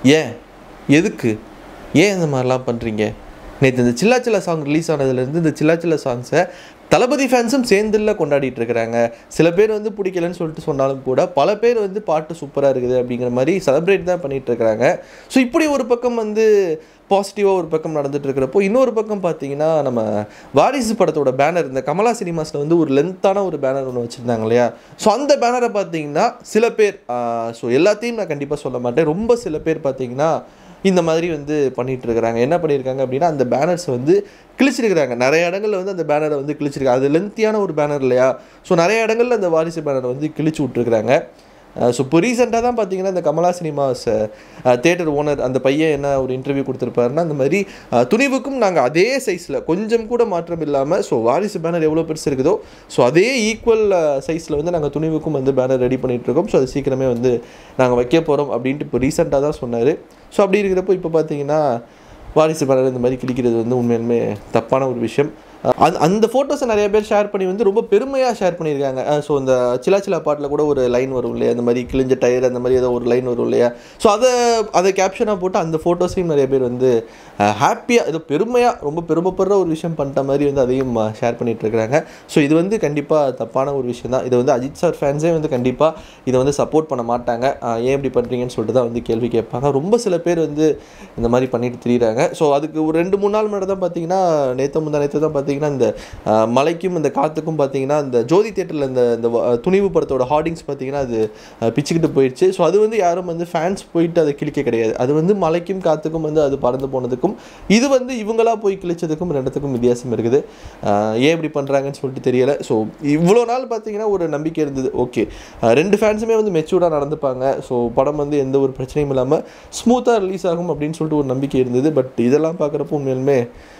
ஏன் எதுக்கு ஏன் இந்த மாதிரிலாம் பண்ணுறீங்க நேற்று இந்த சில்லா சில்லா சாங் ரிலீஸ் ஆனதுலேருந்து இந்த சில்லா சில்லா சாங்ஸை தளபதி ஃபேன்ஸும் சேர்ந்துல கொண்டாடிட்டு இருக்கிறாங்க சில பேர் வந்து பிடிக்கலன்னு சொல்லிட்டு சொன்னாலும் கூட பல பேர் வந்து பாட்டு சூப்பராக இருக்குது அப்படிங்கிற மாதிரி செலிப்ரேட் தான் பண்ணிட்டு இருக்கிறாங்க ஸோ இப்படி ஒரு பக்கம் வந்து பாசிட்டிவாக ஒரு பக்கம் நடந்துட்டு இருக்கிறப்போ இன்னொரு பக்கம் பார்த்தீங்கன்னா நம்ம வாரிசு படத்தோட பேனர் இந்த கமலா சினிமாஸில் வந்து ஒரு லென்த்தான ஒரு பேனர் ஒன்று வச்சுருந்தாங்க இல்லையா ஸோ அந்த பேனரை பார்த்தீங்கன்னா சில பேர் ஸோ எல்லாத்தையும் நான் கண்டிப்பாக சொல்ல மாட்டேன் ரொம்ப சில பேர் பார்த்தீங்கன்னா இந்த மாதிரி வந்து பண்ணிட்டு இருக்கிறாங்க என்ன பண்ணியிருக்காங்க அப்படின்னா அந்த பேனர்ஸ் வந்து கிழிச்சிருக்கிறாங்க நிறைய இடங்கள்ல வந்து அந்த பேனரை வந்து கிழிச்சிருக்காங்க அது லென்த்தியான ஒரு பேனர் இல்லையா ஸோ நிறைய இடங்கள்ல அந்த வாரிசு பேனரை வந்து கிழிச்சு விட்ருக்குறாங்க ஸோ இப்போ ரீசெண்டாக தான் பார்த்தீங்கன்னா இந்த கமலா சினிமாஸ் தேட்டர் ஓனர் அந்த பையன் என்ன ஒரு இன்டர்வியூ கொடுத்துருப்பாருன்னா அந்த மாதிரி அஹ், துணிவுக்கும் நாங்கள் அதே சைஸில் கொஞ்சம் கூட மாற்றம் இல்லாமல் ஸோ வாரிசு பேனர் எவ்வளோ பெருசு இருக்குதோ ஸோ அதே ஈக்குவல் சைஸில் வந்து நாங்கள் துணிவுக்கும் வந்து பேனர் ரெடி பண்ணிட்டு இருக்கோம் ஸோ அது சீக்கிரமே வந்து நாங்கள் வைக்க போகிறோம் அப்படின்ட்டு இப்போ ரீசெண்டாக தான் சொன்னார் ஸோ அப்படி இருக்கிறப்போ இப்போ பார்த்தீங்கன்னா வாரிசு பேனர் இந்த மாதிரி கிழிக்கிறது வந்து உண்மையிலுமே தப்பான ஒரு விஷயம் அது அந்த ஃபோட்டோஸை நிறைய பேர் ஷேர் பண்ணி வந்து ரொம்ப பெருமையாக ஷேர் பண்ணியிருக்காங்க ஸோ இந்த சிலா சிலா பாட்டில் கூட ஒரு லைன் வரும் இல்லையா அந்த மாதிரி கிழிஞ்ச டயர் அந்த மாதிரி ஏதோ ஒரு லைன் வரும் இல்லையா ஸோ அதை அதை கேப்ஷனாக போட்டு அந்த ஃபோட்டோஸையும் நிறைய பேர் வந்து ஹாப்பியாக ஏதோ பெருமையாக ரொம்ப பெருமைப்படுற ஒரு விஷயம் பண்ணிட்ட மாதிரி வந்து அதையும் ஷேர் பண்ணிட்டு இருக்கிறாங்க ஸோ இது வந்து கண்டிப்பாக தப்பான ஒரு விஷயம் தான் இதை வந்து அஜித் சார் ஃபேன்ஸே வந்து கண்டிப்பாக இதை வந்து சப்போர்ட் பண்ண மாட்டாங்க அஹ் ஏன் இப்படி பண்ணுறீங்கன்னு சொல்லிட்டு தான் வந்து கேள்வி கேட்பாங்க ரொம்ப சில பேர் வந்து இந்த மாதிரி பண்ணிட்டு திரியிறாங்க ஸோ அதுக்கு ஒரு ரெண்டு மூணு நாள் முன்னாடி தான் பார்த்தீங்கன்னா நேற்று முந்தா நேற்று தான் பார்த்தீங்கன்னா இந்த அஹ், மலைக்கும் இந்த காற்றுக்கும் பார்த்தீங்கன்னா இந்த ஜோதி தேட்டரில் இந்த இந்த வ- துணிவு படத்தோட ஹார்டிங்ஸ் பார்த்தீங்கன்னா அது அஹ், பிச்சுக்கிட்டு போயிடுச்சு ஸோ அது வந்து யாரும் வந்து ஃபேன்ஸ் போயிட்டு அதை கிழிக்க கிடையாது அது வந்து மலைக்கும் காற்றுக்கும் வந்து அது பறந்து போனதுக்கும் இது வந்து இவங்களா போய் கிழிச்சதுக்கும் ரெண்டுத்துக்கும் வித்தியாசம் இருக்குது அஹ், ஏன் இப்படி பண்ணுறாங்கன்னு சொல்லிட்டு தெரியல ஸோ இவ்வளோ நாள் பார்த்தீங்கன்னா ஒரு நம்பிக்கை இருந்தது ஓகே ரெண்டு ஃபேன்ஸுமே வந்து மெச்சூர்டாக நடந்துப்பாங்க ஸோ படம் வந்து எந்த ஒரு பிரச்சனையும் இல்லாமல் ஸ்மூத்தாக ரிலீஸ் ஆகும் அப்படின்னு சொல்லிட்டு ஒரு நம்பிக்கை இருந்தது பட் இதெல்லாம் பார்க்குறப்போ உண்மையிலுமே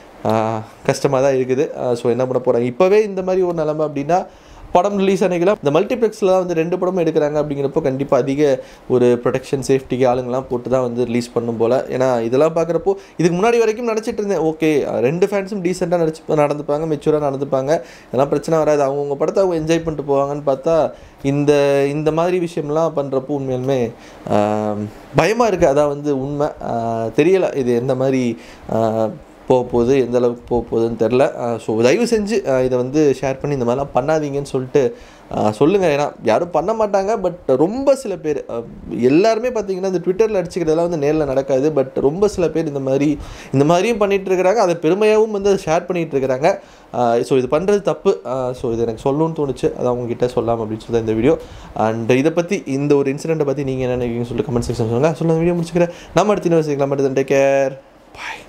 கஷ்டமாக தான் இருக்குது ஸோ என்ன பண்ண போகிறாங்க இப்போவே இந்த மாதிரி ஒரு நிலமை அப்படின்னா படம் ரிலீஸ் ஆனைக்கெல்லாம் இந்த மல்டிப்ளெக்ஸில் தான் வந்து ரெண்டு படமும் எடுக்கிறாங்க அப்படிங்கிறப்போ கண்டிப்பாக அதிக ஒரு ப்ரொடெக்ஷன் சேஃப்டிக்கு ஆளுங்கெல்லாம் போட்டு தான் வந்து ரிலீஸ் பண்ணும் போல் ஏன்னா இதெல்லாம் பார்க்குறப்போ இதுக்கு முன்னாடி வரைக்கும் நினச்சிட்டு இருந்தேன் ஓகே ரெண்டு ஃபேன்ஸும் டீசெண்டாக நடிச்சு நடந்துப்பாங்க மெச்சூராக நடந்துப்பாங்க இதெல்லாம் பிரச்சனை வராது அவங்கவுங்க படத்தை அவங்க என்ஜாய் பண்ணிட்டு போவாங்கன்னு பார்த்தா இந்த இந்த மாதிரி விஷயம்லாம் பண்ணுறப்போ உண்மையாலுமே பயமாக இருக்குது அதான் வந்து உண்மை ஆஹ் தெரியலை இது எந்த மாதிரி ஆஹ் போக போகுது எந்த அளவுக்கு போக போகுதுன்னு தெரில ஸோ தயவு செஞ்சு ஆஹ் இதை வந்து ஷேர் பண்ணி இந்த மாதிரிலாம் பண்ணாதீங்கன்னு சொல்லிட்டு ஆஹ் சொல்லுங்க ஏன்னா யாரும் பண்ண மாட்டாங்க பட் ரொம்ப சில பேர் ஆஹ் எல்லாருமே பார்த்தீங்கன்னா இந்த ட்விட்டரில் அடிச்சுக்கிறதெல்லாம் வந்து நேரில் நடக்காது பட் ரொம்ப சில பேர் இந்த மாதிரி இந்த மாதிரியும் பண்ணிட்டு இருக்கிறாங்க அதை பெருமையாகவும் வந்து ஷேர் பண்ணிட்டு இருக்கிறாங்க ஸோ இது பண்ணுறது தப்பு ஸோ இது எனக்கு சொல்லணும்னு தோணுச்சு அதான் உங்ககிட்ட சொல்லாம் அப்படின்னு சொல்லி இந்த வீடியோ அண்ட் இதை பற்றி இந்த ஒரு இன்சிடெண்ட்டை பற்றி நீங்கள் என்ன நினைக்கிறீங்கன்னு சொல்லிட்டு கமெண்ட் செக்ஷன் சொல்லுங்கள் சொல்ல வீடியோ முடிச்சுக்கிறேன் நம்ம அடுத்த யூனிவர்சிட்டி நம்ம டேக் கேர் பாய்